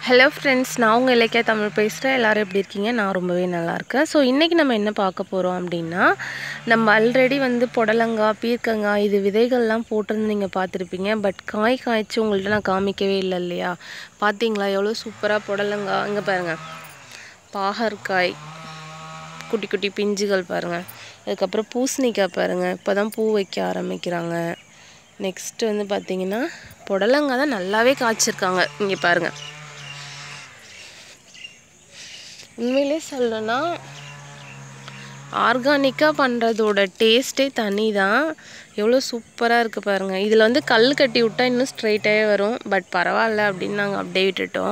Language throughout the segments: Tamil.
ஹலோ ஃப்ரெண்ட்ஸ் நான் உங்கள் இலக்கிய தமிழ் பேசுகிறேன் எல்லோரும் எப்படி இருக்கீங்க நான் ரொம்பவே நல்லா இருக்கேன் ஸோ இன்றைக்கி நம்ம என்ன பார்க்க போகிறோம் அப்படின்னா நம்ம ஆல்ரெடி வந்து புடலங்காய் பீர்க்கங்காய் இது விதைகள்லாம் போட்டிருந்து நீங்கள் பார்த்துருப்பீங்க பட் காய் காய்ச்சி உங்கள்கிட்ட நான் காமிக்கவே இல்லை இல்லையா பார்த்தீங்களா எவ்வளோ சூப்பராக புடலங்காய் இங்கே பாருங்கள் பாகற்காய் குட்டி குட்டி பிஞ்சுகள் பாருங்கள் அதுக்கப்புறம் பூசணிக்காய் பாருங்கள் இப்போ தான் பூ வைக்க ஆரம்பிக்கிறாங்க நெக்ஸ்ட் வந்து பார்த்தீங்கன்னா புடலங்காய் தான் நல்லாவே காய்ச்சிருக்காங்க இங்கே பாருங்கள் உண்மையிலே சொல்லணும்னா ஆர்கானிக்காக பண்ணுறதோட டேஸ்ட்டே தனி தான் எவ்வளோ சூப்பராக இருக்குது பாருங்கள் இதில் வந்து கல் கட்டி விட்டால் இன்னும் ஸ்ட்ரைட்டாகவே வரும் பட் பரவாயில்ல அப்படின்னு நாங்கள் அப்படியே விட்டுட்டோம்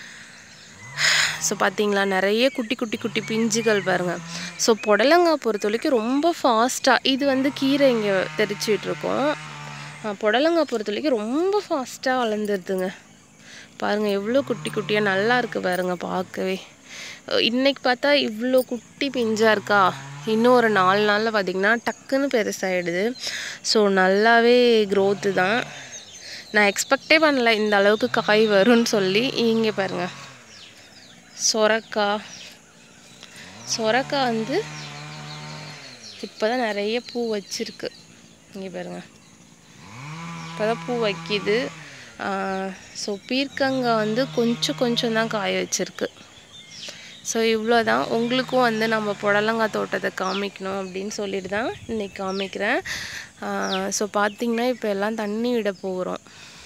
ஸோ பார்த்தீங்களா நிறைய குட்டி குட்டி குட்டி பிஞ்சுகள் பாருங்கள் ஸோ புடலங்காய் பொறுத்த வரைக்கும் ரொம்ப ஃபாஸ்ட்டாக இது வந்து கீரை இங்கே தெரிச்சு விட்ருக்கோம் புடலங்காய் பொறுத்த வரைக்கும் ரொம்ப ஃபாஸ்ட்டாக வளர்ந்துருதுங்க பாருங்கள் எவ்வளோ குட்டி குட்டியாக நல்லா இருக்குது பாருங்கள் பார்க்கவே இன்றைக்கி பார்த்தா இவ்வளோ குட்டி பிஞ்சாக இருக்கா இன்னும் ஒரு நாலு நாளில் பார்த்திங்கன்னா டக்குன்னு பெருசாகிடுது ஸோ நல்லாவே க்ரோத்து தான் நான் எக்ஸ்பெக்டே பண்ணல இந்த அளவுக்கு காய் வரும்னு சொல்லி இங்கே பாருங்கள் சொரக்காய் சொரக்காய் வந்து இப்போ தான் நிறைய பூ வச்சிருக்கு இங்கே பாருங்கள் இப்போ தான் பூ வைக்கிது ஸோ பீர்க்கங்காய் வந்து கொஞ்சம் கொஞ்சம் தான் காய வச்சிருக்கு ஸோ இவ்வளோ தான் உங்களுக்கும் வந்து நம்ம புடலங்காய் தோட்டத்தை காமிக்கணும் அப்படின்னு சொல்லிட்டு தான் இன்றைக்கி காமிக்கிறேன் ஸோ பார்த்திங்கன்னா இப்போ எல்லாம் தண்ணி விட போகிறோம்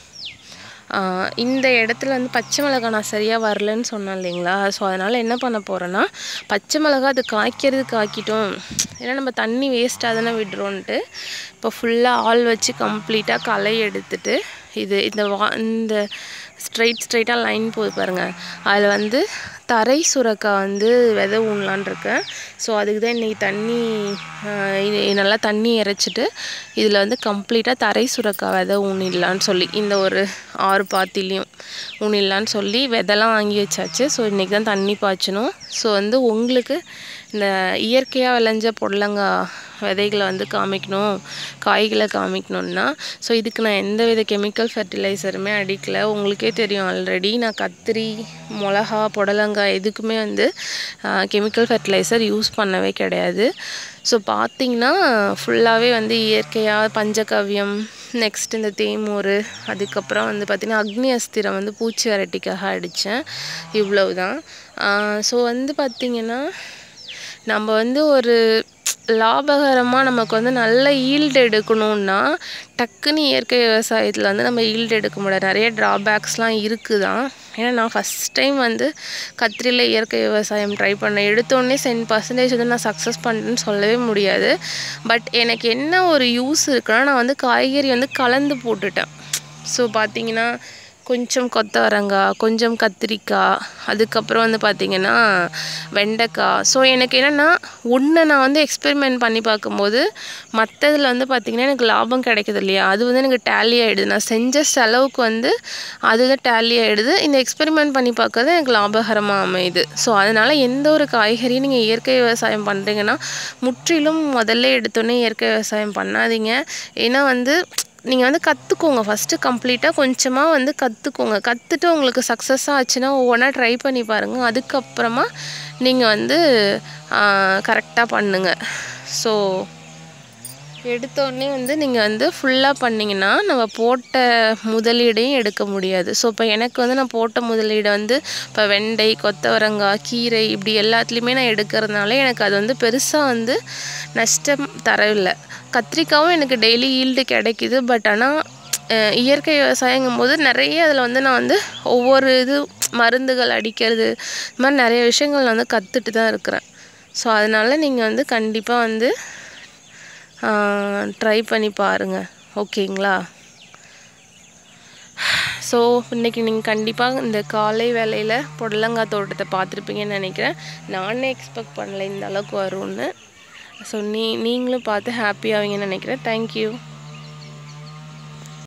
இந்த இடத்துல வந்து பச்சை மிளகா நான் சரியாக வரலன்னு சொன்னேன் இல்லைங்களா ஸோ அதனால் என்ன பண்ண போகிறேன்னா பச்சை மிளகா அது காய்க்கிறது காய்க்கிட்டோம் ஏன்னா நம்ம தண்ணி வேஸ்ட்டாக தானே விடுறோன்ட்டு இப்போ ஃபுல்லாக ஆள் வச்சு கம்ப்ளீட்டாக களை எடுத்துட்டு இது இந்த வா இந்த ஸ்ட்ரைட் ஸ்ட்ரைட்டாக லைன் போகுது பாருங்கள் அதில் வந்து தரை சுரக்காய் வந்து விதை ஊனலான் இருக்கேன் ஸோ அதுக்கு தான் இன்றைக்கி தண்ணி நல்லா தண்ணி இறைச்சிட்டு இதில் வந்து கம்ப்ளீட்டாக தரை சுரக்காய் விதை ஊனிடலான்னு சொல்லி இந்த ஒரு ஆறு பாத்திலையும் ஊனிடலான்னு சொல்லி விதைலாம் வாங்கி வச்சாச்சு ஸோ இன்றைக்கி தான் தண்ணி பாய்ச்சணும் ஸோ வந்து உங்களுக்கு இந்த இயற்கையாக விளைஞ்ச பொடலங்காய் விதைகளை வந்து காமிக்கணும் காய்களை காமிக்கணுன்னா ஸோ இதுக்கு நான் எந்த வித கெமிக்கல் ஃபர்டிலைசருமே அடிக்கலை உங்களுக்கே தெரியும் ஆல்ரெடி நான் கத்திரி மிளகா புடலங்காய் எதுக்குமே வந்து கெமிக்கல் ஃபர்டிலைசர் யூஸ் பண்ணவே கிடையாது ஸோ பார்த்திங்கன்னா ஃபுல்லாகவே வந்து இயற்கையாக பஞ்சகவ்யம் நெக்ஸ்ட் இந்த தேமூர் அதுக்கப்புறம் வந்து பார்த்திங்கன்னா அக்னி அஸ்திரம் வந்து பூச்சி வெரைட்டிக்காக அடித்தேன் இவ்வளவு தான் ஸோ வந்து பார்த்திங்கன்னா நம்ம வந்து ஒரு லாபகரமாக நமக்கு வந்து நல்ல ஈல்டு எடுக்கணுன்னா டக்குன்னு இயற்கை விவசாயத்தில் வந்து நம்ம ஈல்டு எடுக்க முடியாது நிறைய ட்ராபேக்ஸ்லாம் இருக்குது தான் ஏன்னா நான் ஃபஸ்ட் டைம் வந்து கத்திரியில் இயற்கை விவசாயம் ட்ரை பண்ணேன் எடுத்தோடனே சென் பர்சன்டேஜ் வந்து நான் சக்ஸஸ் பண்ணுறேன்னு சொல்லவே முடியாது பட் எனக்கு என்ன ஒரு யூஸ் இருக்குன்னா நான் வந்து காய்கறி வந்து கலந்து போட்டுட்டேன் ஸோ பார்த்தீங்கன்னா கொஞ்சம் கொத்தவரங்காய் கொஞ்சம் கத்திரிக்காய் அதுக்கப்புறம் வந்து பார்த்திங்கன்னா வெண்டைக்காய் ஸோ எனக்கு என்னென்னா ஒன்று நான் வந்து எக்ஸ்பெரிமெண்ட் பண்ணி பார்க்கும்போது மற்றதில் வந்து பார்த்திங்கன்னா எனக்கு லாபம் கிடைக்குது இல்லையா அது வந்து எனக்கு டேலி ஆகிடுது நான் செஞ்ச செலவுக்கு வந்து அதுதான் டேலி ஆகிடுது இந்த எக்ஸ்பெரிமெண்ட் பண்ணி பார்க்கறது எனக்கு லாபகரமாக அமையுது ஸோ அதனால் எந்த ஒரு காய்கறியும் நீங்கள் இயற்கை விவசாயம் பண்ணுறீங்கன்னா முற்றிலும் முதல்ல எடுத்தோன்னே இயற்கை விவசாயம் பண்ணாதீங்க ஏன்னா வந்து நீங்கள் வந்து கற்றுக்கோங்க ஃபஸ்ட்டு கம்ப்ளீட்டாக கொஞ்சமாக வந்து கற்றுக்கோங்க கற்றுட்டு உங்களுக்கு சக்ஸஸாக ஆச்சுன்னா ஒவ்வொன்றா ட்ரை பண்ணி பாருங்கள் அதுக்கப்புறமா நீங்கள் வந்து கரெக்டாக பண்ணுங்கள் ஸோ எடுத்தோடனே வந்து நீங்கள் வந்து ஃபுல்லாக பண்ணிங்கன்னா நம்ம போட்ட முதலீடையும் எடுக்க முடியாது ஸோ இப்போ எனக்கு வந்து நான் போட்ட முதலீடை வந்து இப்போ வெண்டை கொத்தவரங்காய் கீரை இப்படி எல்லாத்துலேயுமே நான் எடுக்கிறதுனால எனக்கு அது வந்து பெருசாக வந்து நஷ்டம் தரவில்லை கத்திரிக்காவும் எனக்கு டெய்லி ஈல்டு கிடைக்கிது பட் ஆனால் இயற்கை விவசாயங்கும் போது நிறைய அதில் வந்து நான் வந்து ஒவ்வொரு இது மருந்துகள் அடிக்கிறது இது மாதிரி நிறைய விஷயங்கள் நான் வந்து கற்றுட்டு தான் இருக்கிறேன் ஸோ அதனால் நீங்கள் வந்து கண்டிப்பாக வந்து ட்ரை பண்ணி பாருங்கள் ஓகேங்களா ஸோ இன்றைக்கி நீங்கள் கண்டிப்பாக இந்த காலை வேலையில் புடலங்காய் தோட்டத்தை பார்த்துருப்பீங்கன்னு நினைக்கிறேன் நானே எக்ஸ்பெக்ட் பண்ணல இந்த அளவுக்கு வரும்னு ஸோ நீ நீங்களும் பார்த்து ஹாப்பி ஆவீங்கன்னு நினைக்கிறேன் தேங்க்யூ